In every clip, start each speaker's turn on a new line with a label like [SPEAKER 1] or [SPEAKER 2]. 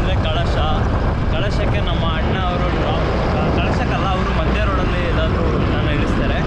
[SPEAKER 1] ಅಂದರೆ ಕಳಶ ಕಳಶಕ್ಕೆ ನಮ್ಮ ಅಣ್ಣ ಅವರು ಡ್ರಾಪ್ ಕಳಶಕ್ಕಲ್ಲ ಅವರು ಮಧ್ಯ ರೋಡಲ್ಲಿ ಎಲ್ಲಾದರೂ ನಾನು ಇಳಿಸ್ತಾರೆ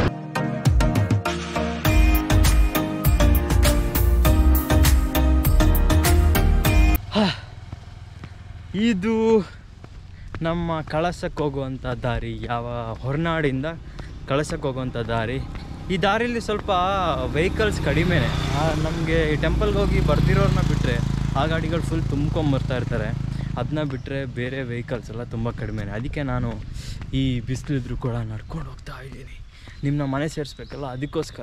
[SPEAKER 1] ಹಾ. ಇದು ನಮ್ಮ ಕಳಸಕ್ಕೆ ಹೋಗುವಂಥ ದಾರಿ ಯಾವ ಹೊರನಾಡಿಂದ ಕಳಸಕ್ಕೆ ಹೋಗುವಂಥ ದಾರಿ ಈ ದಾರಿಲಿ ಸ್ವಲ್ಪ ವೆಹಿಕಲ್ಸ್ ಕಡಿಮೆನೆ ನಮಗೆ ಈ ಟೆಂಪಲ್ಗೆ ಹೋಗಿ ಬರ್ತಿರೋರನ್ನ ಬಿಟ್ಟರೆ ಆ ಗಾಡಿಗಳು ಫುಲ್ ತುಂಬ್ಕೊಂಬರ್ತಾ ಇರ್ತಾರೆ ಅದನ್ನ ಬಿಟ್ಟರೆ ಬೇರೆ ವೆಹಿಕಲ್ಸ್ ಎಲ್ಲ ತುಂಬ ಕಡಿಮೆನೆ ಅದಕ್ಕೆ ನಾನು ಈ ಬಿಸಿಲಿದ್ರು ಕೂಡ ನಡ್ಕೊಂಡು ಹೋಗ್ತಾ ಇದ್ದೀನಿ ನಿಮ್ಮನ್ನ ಮನೆ ಸೇರಿಸ್ಬೇಕಲ್ಲ ಅದಕ್ಕೋಸ್ಕರ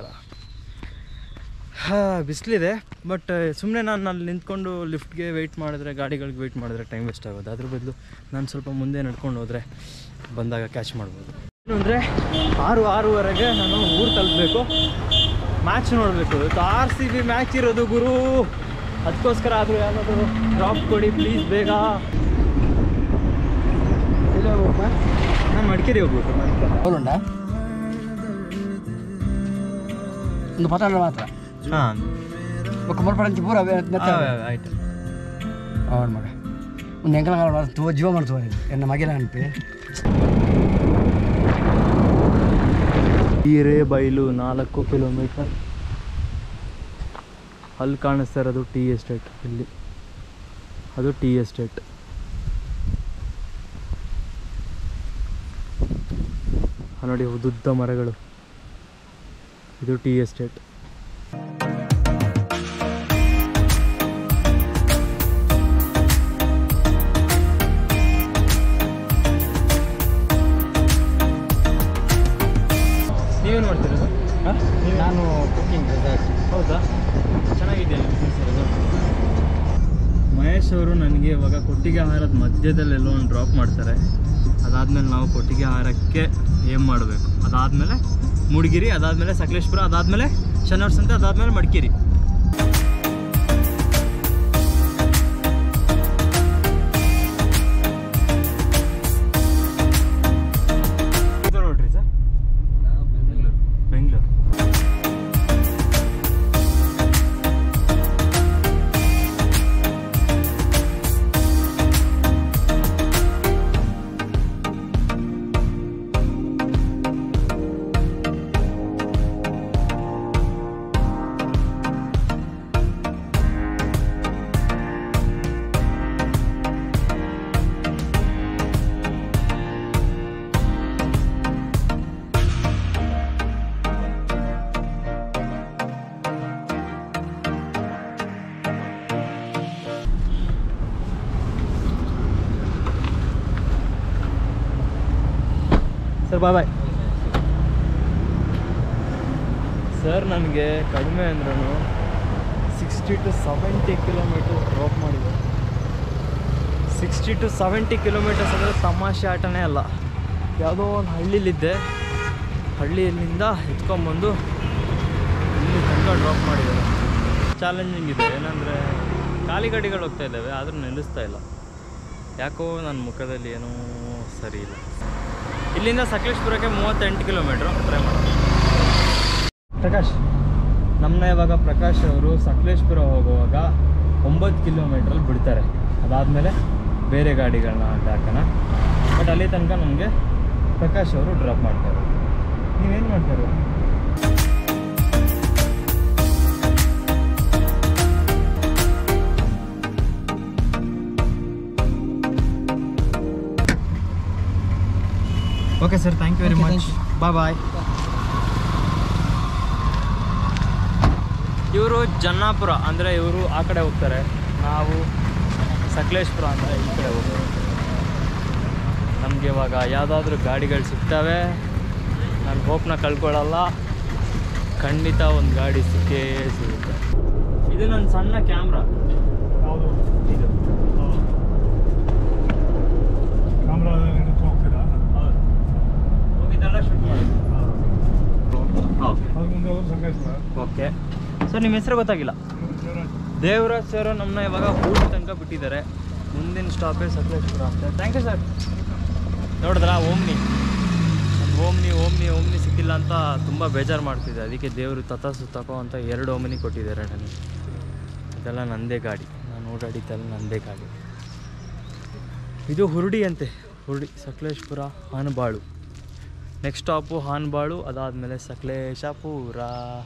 [SPEAKER 1] ಹಾಂ ಬಿಸಿಲಿದೆ ಬಟ್ ಸುಮ್ಮನೆ ನಾನು ಅಲ್ಲಿ ನಿಂತ್ಕೊಂಡು ಲಿಫ್ಟ್ಗೆ ವೆಯ್ಟ್ ಮಾಡಿದ್ರೆ ಗಾಡಿಗಳಿಗೆ ವೆಯ್ಟ್ ಮಾಡಿದ್ರೆ ಟೈಮ್ ವೇಸ್ಟ್ ಆಗೋದು ಅದ್ರ ಬದಲು ನಾನು ಸ್ವಲ್ಪ ಮುಂದೆ ನಡ್ಕೊಂಡು ಹೋದರೆ ಬಂದಾಗ ಕ್ಯಾಚ್ ಮಾಡ್ಬೋದು ಏನು ಅಂದರೆ ಆರು ಆರೂವರೆಗೆ ನಾನು ಊರು ತಲುಪಬೇಕು ಮ್ಯಾಚ್ ನೋಡಬೇಕು ಇವತ್ತು ಆರ್ ಸಿ ಬಿ ಮ್ಯಾಚ್ ಇರೋದು ಗುರು ಅದಕ್ಕೋಸ್ಕರ ಆದರೂ ಯಾವ್ದಾದ್ರು ಡ್ರಾಪ್ ಕೊಡಿ ಪ್ಲೀಸ್ ಬೇಗ ನಾನು ಮಡಿಕೇರಿ ಹೋಗ್ಬೇಕು ಮಡಿಕೇರಿ
[SPEAKER 2] ಅವರುಂಡ ಒಂದು ಪತ್ತಾಂಡ ಮಾತ್ರ
[SPEAKER 1] ಹಾಂ
[SPEAKER 2] ఒక మొరపడంచి పూర
[SPEAKER 1] ಆಯಿತು
[SPEAKER 2] అవును మగ ಒಂದು ಎಂಕಲ ತೋ ಜೀವ ಮಾಡ್ತವ ಎನ್ನ ಮಗಿಲ ಅನ್ಪಿ
[SPEAKER 1] ಹಿರೇಬೈಲು ನಾಲ್ಕು ಕಿಲೋಮೀಟರ್ ಅಲ್ಲಿ ಕಾಣಿಸ್ತಾ ಇರೋದು ಟೀ ಎಸ್ಟೇಟ್ ಇಲ್ಲಿ ಅದು ಟೀ ಎಸ್ಟೇಟ್ ಆ ನೋಡಿ ಉದ್ದುದ್ದ ಮರಗಳು ಇದು ಟೀ ಎಸ್ಟೇಟ್ ನೀವೇನು ಮಾಡ್ತಿರೋದು
[SPEAKER 2] ನಾನು ಕುಕಿಂಗ್
[SPEAKER 1] ಹೌದಾ ಚೆನ್ನಾಗಿದೆಯಲ್ಲ business ಇರೋದು? ಮಹೇಶ್ ಅವರು ನನಗೆ ಇವಾಗ ಕೊಟ್ಟಿಗೆ ಆಹಾರದ ಮಧ್ಯದಲ್ಲೆಲ್ಲೋ ಒಂದು ಡ್ರಾಪ್ ಮಾಡ್ತಾರೆ ಅದಾದಮೇಲೆ ನಾವು ಕೊಟ್ಟಿಗೆ ಆಹಾರಕ್ಕೆ ಏಮ್ ಮಾಡಬೇಕು ಅದಾದಮೇಲೆ ಮೂಡಿಗಿರಿ ಅದಾದಮೇಲೆ ಸಕಲೇಶ್ಪುರ ಅದಾದಮೇಲೆ ಶನಿವಾರ ಸಂತೆ ಅದಾದಮೇಲೆ ಮಡಿಕೇರಿ ಇದು ನೋಡ್ರಿ sir Bengaluru sir bye bye sir ನನಗೆ ಕಡಿಮೆ ಅಂದ್ರೂ sixty to seventy kilometre drop ಮಾಡಿದೆ ಸಿಕ್ಸ್ಟಿ ಟು ಸೆವೆಂಟಿ ಕಿಲೋಮೀಟರ್ಸ್ ಅಂದರೆ ತಮಾಷೆ ಆಟನೇ ಅಲ್ಲ ಯಾವುದೋ ಒಂದು ಹಳ್ಳಿಲಿದ್ದೆ ಹಳ್ಳಿಯಿಂದ ಎತ್ಕೊಂಬಂದು ಇಲ್ಲಿ ತನಕ ಡ್ರಾಪ್ ಮಾಡಿದ್ದಾರೆ ಚಾಲೆಂಜಿಂಗ್ ಇದೆ ಏನಂದರೆ ಖಾಲಿ ಗಾಡಿಗಳು ಹೋಗ್ತಾ ಇದ್ದಾವೆ ಆದರೂ ನಿಲ್ಲಿಸ್ತಾ ಇಲ್ಲ ಯಾಕೋ ನನ್ನ ಮುಖದಲ್ಲಿ ಏನೂ ಸರಿ ಇಲ್ಲ ಇಲ್ಲಿಂದ ಸಕಲೇಶ್ಪುರಕ್ಕೆ ಮೂವತ್ತೆಂಟು ಕಿಲೋಮೀಟ್ರು ಟ್ರೈ ಮಾಡೋದು ಪ್ರಕಾಶ್ ನಮ್ಮನ್ನ ಇವಾಗ ಪ್ರಕಾಶ್ ಅವರು ಸಕಲೇಶ್ಪುರ ಹೋಗುವಾಗ ಒಂಬತ್ತು ಕಿಲೋಮೀಟ್ರಲ್ಲಿ ಬಿಡ್ತಾರೆ ಅದಾದಮೇಲೆ ಬೇರೆ ಗಾಡಿಗಳನ್ನ ಅಡ್ಡ ಹಾಕೋಣ ಬಟ್ ಅಲ್ಲಿ ತನಕ ನಮಗೆ ಪ್ರಕಾಶ್ ಅವರು ಡ್ರಾಪ್ ಮಾಡ್ತಾರೆ ನೀವೇನು ಮಾಡ್ತಾರೆ okay sir thank you very
[SPEAKER 2] Okay,
[SPEAKER 1] much
[SPEAKER 2] thank
[SPEAKER 1] bye bye ಇವರು ಜನ್ನಾಪುರ ಅಂದರೆ ಇವರು ಆ ಕಡೆ ಹೋಗ್ತಾರೆ ನಾವು ಸಕಲೇಶ್ಪುರ ಅಂದರೆ ಈ ಕಡೆ ಹೋಗ್ತಾರೆ ನಮಗೆ ಇವಾಗ ಯಾವುದಾದ್ರೂ ಗಾಡಿಗಳು ಸಿಗ್ತವೆ ನಾನು ಹೋಪ್ನ ಕಳ್ಕೊಳ್ಳಲ್ಲ ಖಂಡಿತ ಒಂದು ಗಾಡಿ ಸಿಕ್ಕೇ ಸಿಗುತ್ತೆ ಇದು ನನ್ನ ಸಣ್ಣ ಕ್ಯಾಮ್ರಾ ಇದು
[SPEAKER 3] ಹೋಗ್ತೀರಾ
[SPEAKER 1] ಹೌದು ಹೋಗಿದ್ದೆಲ್ಲ ಶೂಟ್ ಮಾಡಿ ಓಕೆ
[SPEAKER 3] ಅದ್ರ ಮುಂದೆ ಅವರು ಸಂಕೇಶ್ವರ
[SPEAKER 1] ಓಕೆ ಸರ್ ನಿಮ್ಮ ಹೆಸರು ಗೊತ್ತಾಗಿಲ್ಲ ದೇವರಾಜ್ ಸರ್ ನಮ್ಮನ್ನ ಇವಾಗ ಊಟ ತನಕ ಬಿಟ್ಟಿದ್ದಾರೆ ಮುಂದಿನ ಸ್ಟಾಪೇ ಸಕಲೇಶ್ಪುರ ಅಂತ ಥ್ಯಾಂಕ್ ಯು ಸರ್ ನೋಡಿದ್ರಾ ಓಮ್ನಿ ಒಂದು ಓಮ್ನಿ ಓಮ್ನಿ ಓಮ್ನಿ ಸಿಕ್ಕಿಲ್ಲ ಅಂತ ತುಂಬ ಬೇಜಾರು ಮಾಡ್ತಿದ್ದೆ ಅದಕ್ಕೆ ದೇವರು ತಥಾಸು ತಗೋ ಅಂತ ಎರಡು ಓಮ್ನಿ ಕೊಟ್ಟಿದ್ದಾರೆ ನನಗೆ ಇದೆಲ್ಲ ನನ್ನದೇ ಗಾಡಿ ನಾನು ಓಡಾಡಿದ್ದೆಲ್ಲ ನನ್ನದೇ ಗಾಡಿ ಇದು ಹುರುಡಿ ಅಂತೆ ಹುರುಡಿ ಸಕಲೇಶ್ಪುರ ಹಾನಬಾಳು ನೆಕ್ಸ್ಟ್ ಸ್ಟಾಪು ಹಾನಬಾಳು ಅದಾದಮೇಲೆ ಸಕಲೇಶಪುರ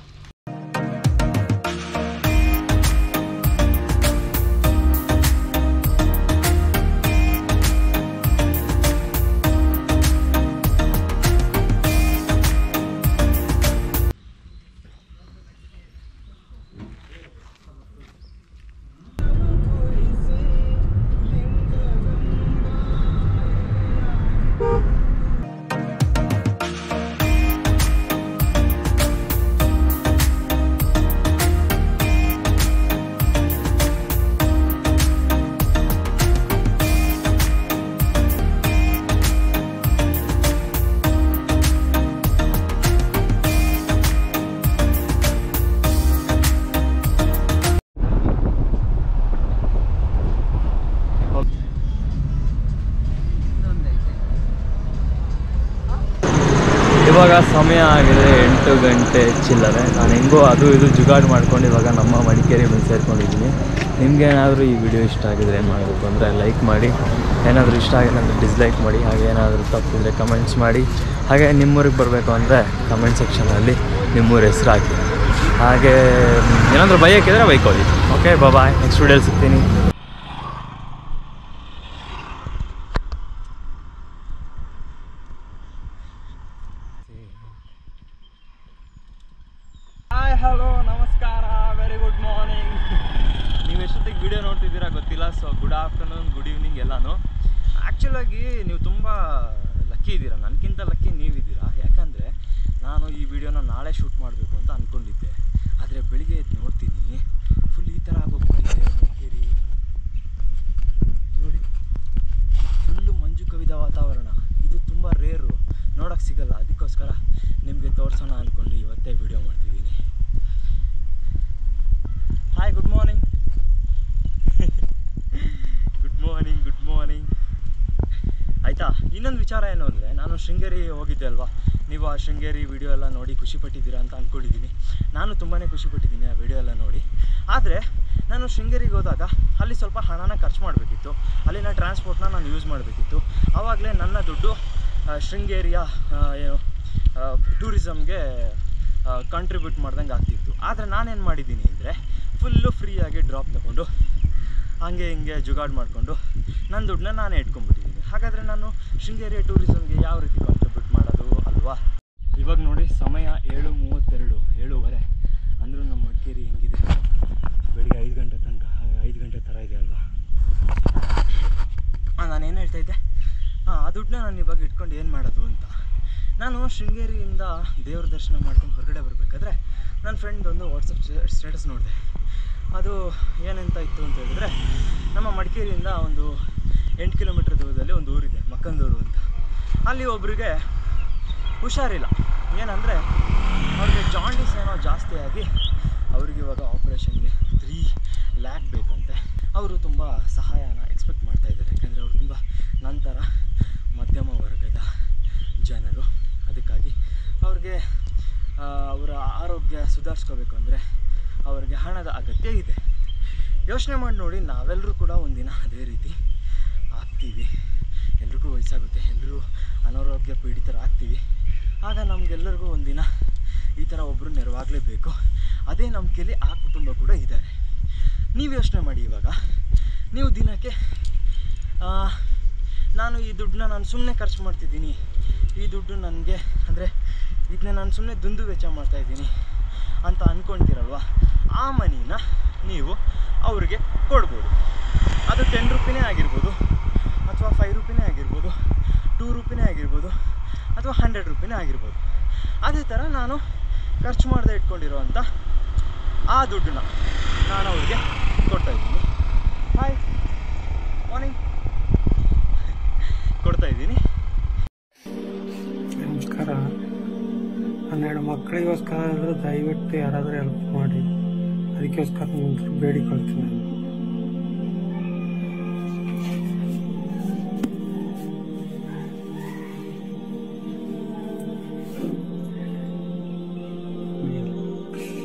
[SPEAKER 1] ಇವಾಗ ಸಮಯ ಆಗಿದೆ ಎಂಟು ಗಂಟೆ ಚಿಲ್ಲರೆ ನಾನು ಹೆಂಗೋ ಅದು ಇದು ಜುಗಾಡು ಮಾಡ್ಕೊಂಡು ಇವಾಗ ನಮ್ಮ ಮಡಿಕೇರಿ ಬಂದು ಸೇರ್ಕೊಂಡಿದ್ದೀನಿ ನಿಮ್ಗೆ ಏನಾದರೂ ಈ ವಿಡಿಯೋ ಇಷ್ಟ ಆಗಿದ್ರೆ ಏನು ಮಾಡಬೇಕು ಅಂದರೆ ಲೈಕ್ ಮಾಡಿ ಏನಾದರೂ ಇಷ್ಟ ಆಗಿಲ್ಲ ಅಂದರೆ ಡಿಸ್ಲೈಕ್ ಮಾಡಿ ಹಾಗೆ ಏನಾದರೂ ತಪ್ಪಿದ್ರೆ ಕಮೆಂಟ್ಸ್ ಮಾಡಿ ಹಾಗೆ ನಿಮ್ಮೂರಿಗೆ ಬರಬೇಕು ಅಂದರೆ ಕಮೆಂಟ್ ಸೆಕ್ಷನಲ್ಲಿ ನಿಮ್ಮೂರ ಹೆಸರು ಹಾಕಿ ಹಾಗೆ ಏನಾದರೂ ಬೈಯಕ್ಕಿದ್ರೆ ಬೈಕೋದಿ ಓಕೆ ಬಾಯ್ ನೆಕ್ಸ್ಟ್ ವಿಡಿಯೋಲಿ ಸಿಗ್ತೀನಿ ಹಾಯ್ ಹಲೋ ನಮಸ್ಕಾರ ವೆರಿ ಗುಡ್ ಮಾರ್ನಿಂಗ್ ನೀವು ಎಷ್ಟೊತ್ತಿಗೆ ವಿಡಿಯೋ ನೋಡ್ತಿದ್ದೀರಾ ಗೊತ್ತಿಲ್ಲ so good afternoon good evening ಎಲ್ಲಾನು ಆ್ಯಕ್ಚುಲಾಗಿ ನೀವು ತುಂಬ ಲಕ್ಕಿ ಇದ್ದೀರಾ ನನಗಿಂತ ಲಕ್ಕಿ ನೀವಿದ್ದೀರಾ ಯಾಕಂದರೆ ನಾನು ಈ ವಿಡಿಯೋನ ನಾಳೆ ಶೂಟ್ ಮಾಡಬೇಕು ಅಂತ ಅಂದ್ಕೊಂಡಿದ್ದೆ ಆದರೆ ಬೆಳಿಗ್ಗೆ ಎದ್ದು ನೋಡ್ತೀನಿ ಫುಲ್ ಈ ಥರ ಆಗೋಗ್ಬಿಟ್ಟಿದೆ ಮಡಿಕೇರಿ ನೋಡಿ ಫುಲ್ಲು ಮಂಜು ಕವಿದ ವಾತಾವರಣ ಇದು ತುಂಬ ರೇರು ನೋಡೋಕ್ಕೆ ಸಿಗಲ್ಲ ಅದಕ್ಕೋಸ್ಕರ ನಿಮಗೆ ತೋರಿಸೋಣ ಅಂದ್ಕೊಂಡು ಇವತ್ತೇ ವಿಡಿಯೋ ಮಾಡ್ತಿದ್ದೀನಿ hi good morning good morning good morning ಆಯಿತಾ ಇನ್ನೊಂದು ವಿಚಾರ ಏನು ಅಂದರೆ ನಾನು ಶೃಂಗೇರಿ ಹೋಗಿದ್ದೆ ಅಲ್ವಾ ನೀವು ಆ ಶೃಂಗೇರಿ ವಿಡಿಯೋ ಎಲ್ಲ ನೋಡಿ ಖುಷಿ ಪಟ್ಟಿದ್ದೀರಾ ಅಂತ ಅಂದ್ಕೊಂಡಿದ್ದೀನಿ ನಾನು ತುಂಬಾ ಖುಷಿ ಪಟ್ಟಿದ್ದೀನಿ ಆ ವಿಡಿಯೋ ಎಲ್ಲ ನೋಡಿ ಆದರೆ ನಾನು ಶೃಂಗೇರಿಗೆ ಹೋದಾಗ ಅಲ್ಲಿ ಸ್ವಲ್ಪ ಹಣನ ಖರ್ಚು ಮಾಡಬೇಕಿತ್ತು ಅಲ್ಲಿನ ಟ್ರಾನ್ಸ್ಪೋರ್ಟ್ನ ನಾನು ಯೂಸ್ ಮಾಡಬೇಕಿತ್ತು ಆವಾಗಲೇ ನನ್ನ ದುಡ್ಡು ಆ, ಶೃಂಗೇರಿಯ ಆ, ಏನು ಟೂರಿಸಮ್ಗೆ ಕಾಂಟ್ರಿಬ್ಯೂಟ್ ಮಾಡ್ದಂಗೆ ಆಗ್ತಿತ್ತು ಆದರೆ ನಾನೇನು ಮಾಡಿದ್ದೀನಿ ಅಂದರೆ ಫುಲ್ಲು ಫ್ರೀಯಾಗಿ ಡ್ರಾಪ್ ತಗೊಂಡು ಹಂಗೆ ಹಿಂಗೆ ಜುಗಾಡ್ ಮಾಡಿಕೊಂಡು ನನ್ನ ದುಡ್ಡನ್ನ ನಾನೇ ಇಟ್ಕೊಂಡ್ಬಿಟ್ಟಿದ್ದೀನಿ ಹಾಗಾದರೆ ನಾನು ಶೃಂಗೇರಿ ಟೂರಿಸಮ್ಗೆ ಯಾವ ರೀತಿ ಕಾಂಟ್ರಿಬ್ಯೂಟ್ ಮಾಡೋದು ಅಲ್ವಾ ಇವಾಗ ನೋಡಿ ಸಮಯ ಏಳು ಮೂವತ್ತೆರಡು ಏಳುವರೆ ಅಂದರೂ ನಮ್ಮ ಮಡಿಕೇರಿ ಹೆಂಗಿದೆ ಬೆಳಿಗ್ಗೆ ಐದು ಗಂಟೆ ತನಕ ಐದು ಗಂಟೆ ಥರ ಇದೆ ಅಲ್ವಾ ನಾನೇನು ಹೇಳ್ತಾ ಇದ್ದೆ ಹಾಂ ಆ ದುಡ್ಡನ್ನ ನಾನು ಇವಾಗ ಇಟ್ಕೊಂಡು ಏನು ಮಾಡೋದು ಅಂತ ನಾನು ಶೃಂಗೇರಿಯಿಂದ ದೇವ್ರ ದರ್ಶನ ಮಾಡ್ಕೊಂಡು ಹೊರಗಡೆ ಬರಬೇಕಾದ್ರೆ ನನ್ನ ಫ್ರೆಂಡ್ ಒಂದು ವಾಟ್ಸಪ್ ಸ್ಟೇಟಸ್ ನೋಡಿದೆ ಅದು ಏನಂತ ಇತ್ತು ಅಂತ ಹೇಳಿದ್ರೆ ನಮ್ಮ ಮಡಿಕೇರಿಯಿಂದ ಒಂದು ಎಂಟು ಕಿಲೋಮೀಟ್ರ್ ದೂರದಲ್ಲಿ ಒಂದು ಊರಿದೆ ಮಕ್ಕಂದೂರು ಅಂತ ಅಲ್ಲಿ ಒಬ್ಬರಿಗೆ ಹುಷಾರಿಲ್ಲ ಏನಂದರೆ ಅವ್ರಿಗೆ ಜಾಂಡೀಸ್ ಏನೋ ಜಾಸ್ತಿ ಆಗಿ ಅವ್ರಿಗೆ ಇವಾಗ ಆಪ್ರೇಷನ್ಗೆ ತ್ರೀ ಲ್ಯಾಕ್ ಬೇಕಂತೆ ಅವರು ತುಂಬ ಸಹಾಯನ ಎಕ್ಸ್ಪೆಕ್ಟ್ ಮಾಡ್ತಾ ಇದ್ದಾರೆ ಯಾಕೆಂದರೆ ಅವರು ತುಂಬ ನಂತರ ಮಧ್ಯಮ ವರ್ಗದ ಜನರು ಅದಕ್ಕಾಗಿ ಅವ್ರಿಗೆ ಆ, ಅವರ ಆರೋಗ್ಯ ಸುಧಾರಿಸ್ಕೋಬೇಕು ಅಂದರೆ ಅವರಿಗೆ ಹಣದ ಅಗತ್ಯ ಇದೆ ಯೋಚನೆ ಮಾಡಿ ನೋಡಿ ನಾವೆಲ್ಲರೂ ಕೂಡ ಒಂದಿನ ಅದೇ ರೀತಿ ಆಗ್ತೀವಿ ಎಲ್ರಿಗೂ ವಯಸ್ಸಾಗುತ್ತೆ ಎಲ್ಲರೂ ಅನಾರೋಗ್ಯ ಪೀಡಿತರಾಗ್ತೀವಿ ಆಗ ನಮಗೆಲ್ಲರಿಗೂ ಒಂದಿನ ಈ ಥರ ಒಬ್ಬರು ನೆರವಾಗಲೇಬೇಕು ಅದೇ ನಂಬಿಕೆಯಲ್ಲಿ ಆ ಕುಟುಂಬ ಕೂಡ ಇದ್ದಾರೆ ನೀವು ಯೋಚನೆ ಮಾಡಿ ಇವಾಗ ನೀವು ದಿನಕ್ಕೆ ಆ, ನಾನು ಈ ದುಡ್ಡನ್ನ ನಾನು ಸುಮ್ಮನೆ ಖರ್ಚು ಮಾಡ್ತಿದ್ದೀನಿ ಈ ದುಡ್ಡು ನನಗೆ ಅಂದರೆ ಇದನ್ನ ನಾನು ಸುಮ್ಮನೆ ದುಂದು ವೆಚ್ಚ ಮಾಡ್ತಾಯಿದ್ದೀನಿ ಅಂತ ಅಂದ್ಕೊಳ್ತೀರಲ್ವ ಆ ಮನಿನ ನೀವು ಅವ್ರಿಗೆ ಕೊಡ್ಬೋದು ಅದು ಟೆನ್ ರುಪಿನೇ ಆಗಿರ್ಬೋದು ಅಥವಾ ಫೈವ್ ರುಪಿನೇ ಆಗಿರ್ಬೋದು ಟೂ ರುಪಿನೇ ಆಗಿರ್ಬೋದು ಅಥವಾ ಹಂಡ್ರೆಡ್ ರುಪಿನೇ ಆಗಿರ್ಬೋದು ಅದೇ ಥರ ನಾನು ಖರ್ಚು ಮಾಡದೆ ಇಟ್ಕೊಂಡಿರೋವಂಥ ಆ ದುಡ್ಡನ್ನ ನಾನು ಅವ್ರಿಗೆ ಕೊಡ್ತಾ ಇದ್ದೀನಿ ಹಾಯ್ ಮಾರ್ನಿಂಗ್ ಕೊಡ್ತಾ ಇದ್ದೀನಿ
[SPEAKER 3] ನಮಸ್ಕಾರ ಹನ್ನೆರಡು ಮಕ್ಕಳಿಗೋಸ್ಕರ ಆದರೂ ದಯವಿಟ್ಟು ಯಾರಾದರೂ ಹೆಲ್ಪ್ ಮಾಡಿ ಅದಕ್ಕೋಸ್ಕರ ನಿಮ್ಗೆ ಬೇಡಿಕೊಳ್ತೀನಿ ನಾನು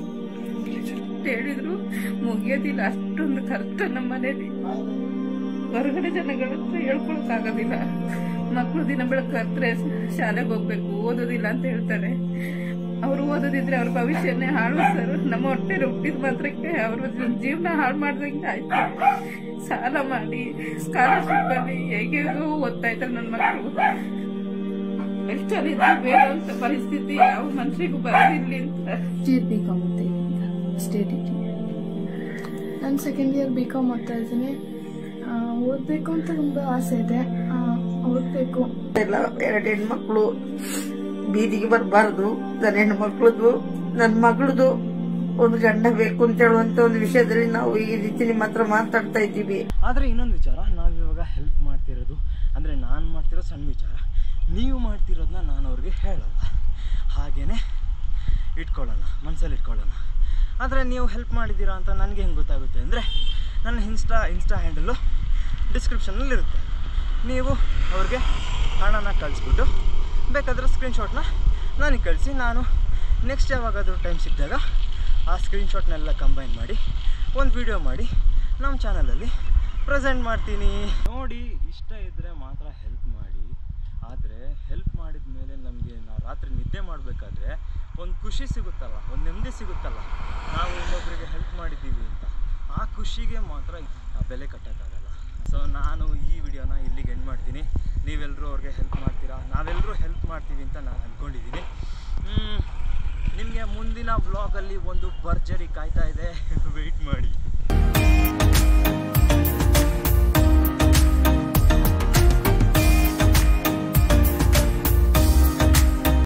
[SPEAKER 4] ಹೇಳಿದ್ರು ಮುಗಿಯೋದಿಲ್ಲ ಅಷ್ಟೊಂದು ಖರ್ಚು ನಮ್ಮ ಮನೇಲಿ ಹೊರಗಡೆ ಜನಗಳ ಹತ್ರ ಹೇಳ್ಕೊಳಕ್ಕಾಗೋದಿಲ್ಲ ಮಕ್ಕಳು ದಿನ ಬೆಳಗ್ಗೆ ಶಾಲೆಗೆ ಹೋಗ್ಬೇಕು ಓದೋದಿಲ್ಲ ಅಂತ ಹೇಳ್ತಾರೆ ಅವರು ಓದೋದಿದ್ರೆ ಅವ್ರ ಭವಿಷ್ಯನೇ ಹಾಳು ಸರ್ ನಮ್ಮ ಹೊಟ್ಟೆ ಹುಟ್ಟಿದ ಮಾತ್ರಕ್ಕೆ ಅವ್ರ ಜೀವನ ಹಾಳು ಮಾಡ್ದಂಗೆ ಆಯ್ತು ಸಾಲ ಮಾಡಿ ಸ್ಕಾಲರ್ಶಿಪ್ ಅಲ್ಲಿ ಹೇಗೆ ಓದ್ತಾ ಇದ್ದಾರೆ ನನ್ನ ಮಕ್ಕಳು ಎಷ್ಟೊಂದಿದ್ದು ಬೇಡ ಅಂತ ಪರಿಸ್ಥಿತಿ ಯಾವ ಮನುಷ್ಯರಿಗೂ ಬರೋದಿರ್ಲಿ ಅಂತ
[SPEAKER 5] ಇಯರ್ ಬಿ ಕಾಮ್ ಓದ್ತಾ ಇದ್ದೀನಿ ಸ್ಟೇಟ್ ನಾನು ಸೆಕೆಂಡ್ ಇಯರ್ ಬಿ ಕಾಮ್ ಓದ್ತಾ ಇದ್ದೀನಿ ಓದಬೇಕು ಅಂತ ತುಂಬ ಆಸೆ ಇದೆ ಓದಬೇಕು
[SPEAKER 6] ಎಲ್ಲ ಎರಡು ಹೆಣ್ಮಕ್ಳು ಬೀದಿಗೆ ಬರಬಾರ್ದು ನನ್ನ ಹೆಣ್ಮಕ್ಳದು ನನ್ನ ಮಗಳದು ಒಂದು ಗಂಡ ಬೇಕು ಅಂತ ಹೇಳುವಂತ ಒಂದು ವಿಷಯದಲ್ಲಿ ನಾವು ಈ ರೀತಿ ನಿಮ್ಮ ಹತ್ರ ಮಾತಾಡ್ತಾ ಇದ್ದೀವಿ
[SPEAKER 1] ಆದರೆ ಇನ್ನೊಂದು ವಿಚಾರ ನಾವು ಇವಾಗ ಹೆಲ್ಪ್ ಮಾಡ್ತಿರೋದು ಅಂದರೆ ನಾನು ಮಾಡ್ತಿರೋ ಸಣ್ಣ ವಿಚಾರ ನೀವು ಮಾಡ್ತಿರೋದನ್ನ ನಾನು ಅವ್ರಿಗೆ ಹೇಳಲ್ಲ ಹಾಗೇ ಇಟ್ಕೊಳ್ಳೋಣ ಮನಸ್ಸಲ್ಲಿ ಇಟ್ಕೊಳ್ಳೋಣ ಆದರೆ ನೀವು ಹೆಲ್ಪ್ ಮಾಡಿದ್ದೀರಾ ಅಂತ ನನಗೆ ಹೆಂಗೆ ಗೊತ್ತಾಗುತ್ತೆ ಅಂದರೆ ನನ್ನ ಇನ್ಸ್ಟಾ ಇನ್ಸ್ಟಾ ಹ್ಯಾಂಡಲು ಡಿಸ್ಕ್ರಿಪ್ಷನಲ್ಲಿರುತ್ತೆ ನೀವು ಅವ್ರಿಗೆ ಹಣನ ಕಳಿಸ್ಬಿಟ್ಟು ಬೇಕಾದರೆ ಸ್ಕ್ರೀನ್ಶಾಟ್ನ ನನಗೆ ಕಳಿಸಿ ನಾನು ನೆಕ್ಸ್ಟ್ ಯಾವಾಗಾದರೂ ಟೈಮ್ ಸಿಕ್ಕಿದಾಗ ಆ ಸ್ಕ್ರೀನ್ಶಾಟ್ನೆಲ್ಲ ಕಂಬೈನ್ ಮಾಡಿ ಒಂದು ವಿಡಿಯೋ ಮಾಡಿ ನಮ್ಮ ಚಾನಲಲ್ಲಿ ಪ್ರೆಸೆಂಟ್ ಮಾಡ್ತೀನಿ ನೋಡಿ ಇಷ್ಟ ಇದ್ದರೆ ಮಾತ್ರ ಹೆಲ್ಪ್ ಮಾಡಿ ಆದರೆ ಹೆಲ್ಪ್ ಮಾಡಿದ ಮೇಲೆ ನಮಗೆ ನಾವು ರಾತ್ರಿ ನಿದ್ದೆ ಮಾಡಬೇಕಾದ್ರೆ ಒಂದು ಖುಷಿ ಸಿಗುತ್ತಲ್ಲ ಒಂದು ನೆಮ್ಮದಿ ಸಿಗುತ್ತಲ್ಲ ನಾವು ಇನ್ನೊಬ್ಬರಿಗೆ ಹೆಲ್ಪ್ ಮಾಡಿದ್ದೀವಿ ಅಂತ ಆ ಖುಷಿಗೆ ಮಾತ್ರ ಆ ಬೆಲೆ ಕಟ್ಟೋಕ್ಕಾಗಲ್ಲ ಸೊ ನಾನು ಈ ವಿಡಿಯೋನ ಇಲ್ಲಿಗೆ ಎಂಡ್ ಮಾಡ್ತೀನಿ ನೀವೆಲ್ಲರೂ ಅವ್ರಿಗೆ ಹೆಲ್ಪ್ ಮಾಡ್ತೀರಾ ನಾವೆಲ್ಲರೂ ಹೆಲ್ಪ್ ಮಾಡ್ತೀವಿ ಅಂತ ನಾನು ಅಂದ್ಕೊಂಡಿದ್ದೀನಿ ನಿಮಗೆ ಮುಂದಿನ ವ್ಲಾಗಲ್ಲಿ ಒಂದು ಭರ್ಜರಿ ಕಾಯ್ತಾ ಇದೆ ವೆಯ್ಟ್ ಮಾಡಿ